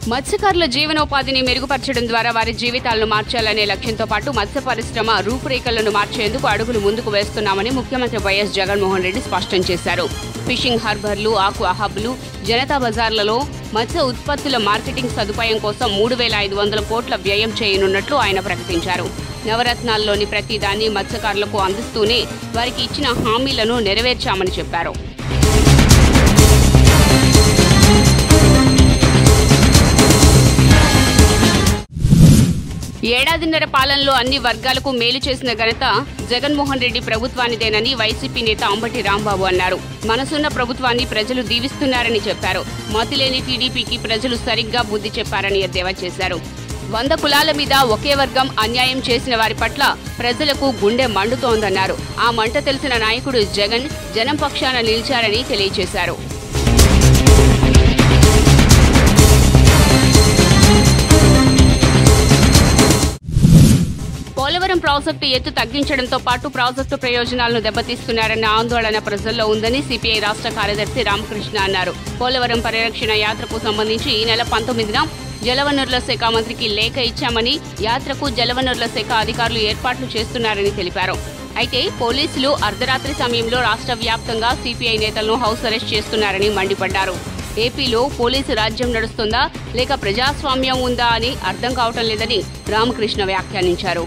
మత్స్యకారుల జీవనోపాధిని మెరుగుపరచడం ద్వారా వారి జీవితాలను మార్చాలనే లక్ష్యంతో పాటు మత్స్య పరిశ్రమ రూపురేఖలను మార్చేందుకు అడుగులు ముందుకు వేస్తున్నామని ముఖ్యమంత్రి వైఎస్ జగన్మోహన్ రెడ్డి స్పష్టం చేశారు ఫిషింగ్ హార్బర్లు ఆక్వా హబ్లు జనతా బజార్లలో మత్స్య ఉత్పత్తుల మార్కెటింగ్ సదుపాయం కోసం మూడు వేల ఐదు వందల కోట్ల వ్యయం చేయనున్నట్లు ఆయన ప్రకటించారు నవరత్నాల్లోని ప్రతి దాన్ని మత్స్యకారులకు అందిస్తూనే వారికి ఇచ్చిన హామీలను నెరవేర్చామని చెప్పారు ఏడాదిన్నర పాలనలో అన్ని వర్గాలకు మేలు చేసిన ఘనత జగన్మోహన్ రెడ్డి ప్రభుత్వానిదేనని వైసీపీ నేత అంబటి రాంబాబు అన్నారు మనసున్న ప్రభుత్వాన్ని ప్రజలు దీవిస్తున్నారని చెప్పారు మతిలేని టీడీపీకి ప్రజలు సరిగ్గా బుద్ధి చెప్పారని ఎద్దేవా చేశారు వంద కులాల మీద ఒకే వర్గం అన్యాయం చేసిన వారి పట్ల ప్రజలకు గుండె మండుతోందన్నారు ఆ మంట తెలిసిన నాయకుడు జగన్ జనం పక్షాన నిలిచారని తెలియజేశారు పోలవరం ప్రాజెక్టు ఎత్తు తగ్గించడంతో పాటు ప్రాజెక్టు ప్రయోజనాలను దెబ్బతీస్తున్నారన్న ఆందోళన ప్రజల్లో ఉందని సిపిఐ రాష్ట్ర కార్యదర్శి రామకృష్ణ అన్నారు పోలవరం పరిరక్షణ యాత్రకు సంబంధించి ఈ నెల పంతొమ్మిదిన జలవనరుల శాఖ మంత్రికి లేఖ ఇచ్చామని యాత్రకు జలవనరుల శాఖ అధికారులు ఏర్పాట్లు చేస్తున్నారని తెలిపారు అయితే పోలీసులు అర్ధరాత్రి సమయంలో రాష్ట్ర వ్యాప్తంగా సిపిఐ నేతలను హౌస్ అరెస్ట్ చేస్తున్నారని మండిపడ్డారు ఏపీలో పోలీసు రాజ్యం నడుస్తుందా లేక ప్రజాస్వామ్యం ఉందా అని అర్థం కావటం లేదని రామకృష్ణ వ్యాఖ్యానించారు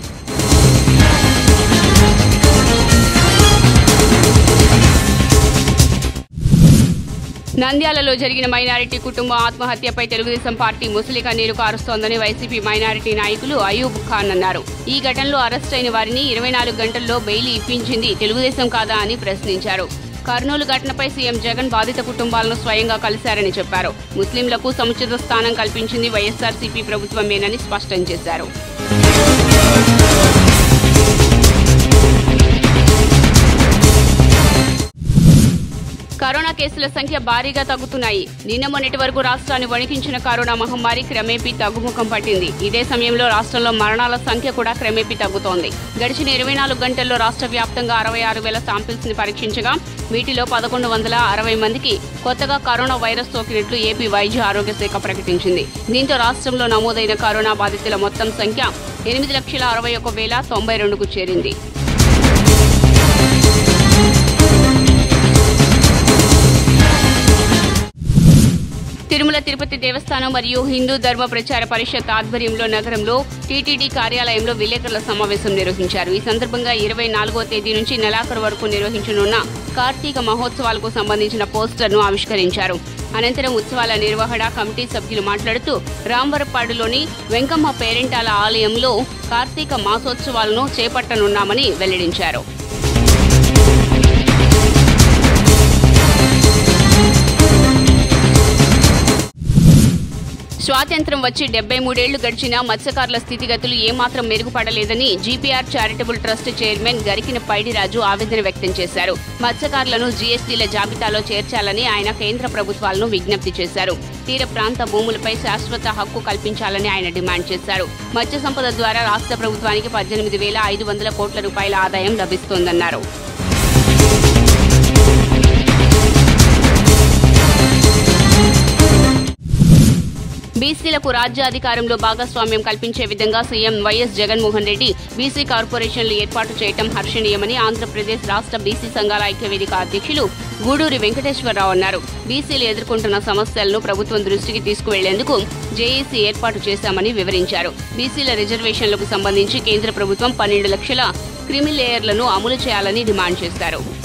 నంద్యాలలో జరిగిన మైనారిటీ కుటుంబ ఆత్మహత్యపై తెలుగుదేశం పార్టీ ముసలి కన్నీరు కారుస్తోందని వైసీపీ మైనారిటీ నాయకులు అయూబ్ ఖాన్ అన్నారు ఈ ఘటనలో అరెస్ట్ అయిన వారిని ఇరవై నాలుగు గంటల్లో బెయిల్ ఇప్పించింది తెలుగుదేశం కాదా అని ప్రశ్నించారు కర్నూలు ఘటనపై సీఎం జగన్ బాధిత కుటుంబాలను స్వయంగా కలిశారని చెప్పారు ముస్లింలకు సముచిత స్థానం కల్పించింది వైఎస్ఆర్సీపీ ప్రభుత్వమేనని స్పష్టం చేశారు కరోనా కేసుల సంఖ్య భారీగా తగ్గుతున్నాయి నిన్న మొన్నటి వరకు రాష్ట్రాన్ని వణికించిన కరోనా మహమ్మారి క్రమేపీ తగ్గుముఖం పట్టింది ఇదే సమయంలో రాష్ట్రంలో మరణాల సంఖ్య కూడా క్రమేపీ తగ్గుతోంది గడిచిన ఇరవై నాలుగు గంటల్లో రాష్ట్ర వ్యాప్తంగా అరవై ఆరు వేల శాంపిల్స్ ని పరీక్షించగా వీటిలో పదకొండు వందల అరవై మందికి కొత్తగా కరోనా వైరస్ సోకినట్లు ఏపీ వైద్య ఆరోగ్య శాఖ ప్రకటించింది దీంతో రాష్ట్రంలో నమోదైన కరోనా బాధితుల మొత్తం సంఖ్య ఎనిమిది లక్షల అరవై ఒక వేల తొంభై రెండుకు చేరింది తిరుమల తిరుపతి దేవస్థానం మరియు హిందూ ధర్మ ప్రచార పరిషత్ ఆధ్వర్యంలో నగరంలో టీటీడీ కార్యాలయంలో విలేకరుల సమావేశం నిర్వహించారు ఈ సందర్భంగా ఇరవై నాలుగో తేదీ నుంచి నెలాఖరు వరకు నిర్వహించనున్న కార్తీక మహోత్సవాలకు సంబంధించిన పోస్టర్ను ఆవిష్కరించారు అనంతరం ఉత్సవాల నిర్వహణ కమిటీ సభ్యులు మాట్లాడుతూ రాంవరపాడులోని వెంకమ్మ పేరెంటాల ఆలయంలో కార్తీక మాసోత్సవాలను చేపట్టనున్నామని వెల్లడించారు స్వాతంత్ర్యం వచ్చి డెబ్బై మూడేళ్లు గడిచినా మత్స్యకారుల స్థితిగతులు ఏమాత్రం మెరుగుపడలేదని GPR charitable trust chairman Garikina Paidiraju ఆవేదన వ్యక్తం చేశారు మత్స్యకారులను జీఎస్టీల జాబితాలో చేర్చాలని ఆయన కేంద్ర ప్రభుత్వాలను విజ్ఞప్తి చేశారు తీర ప్రాంత భూములపై శాశ్వత హక్కు కల్పించాలని ఆయన డిమాండ్ చేశారు మత్స్య సంపద ద్వారా రాష్ట్ర ప్రభుత్వానికి పద్దెనిమిది వేల ఐదు వందల కోట్ల రూపాయల ఆదాయం లభిస్తోందన్నారు బీసీలకు రాజ్యాధికారంలో భాగస్వామ్యం కల్పించే విధంగా CM YS Jaganmohan Reddy BC కార్పొరేషన్లు ఏర్పాటు చేయడం హర్షణీయమని ఆంధ్రప్రదేశ్ రాష్ట్ర బీసీ సంఘాల ఐక్యవేదిక అధ్యక్షులు గూడూరి వెంకటేశ్వరరావు అన్నారు బీసీలు ఎదుర్కొంటున్న సమస్యలను ప్రభుత్వం దృష్టికి తీసుకువెళ్లేందుకు జేఏసీ ఏర్పాటు చేశామని వివరించారు బీసీల రిజర్వేషన్లకు సంబంధించి కేంద్ర ప్రభుత్వం పన్నెండు లక్షల క్రిమి లేయర్లను అమలు చేయాలని డిమాండ్ చేశారు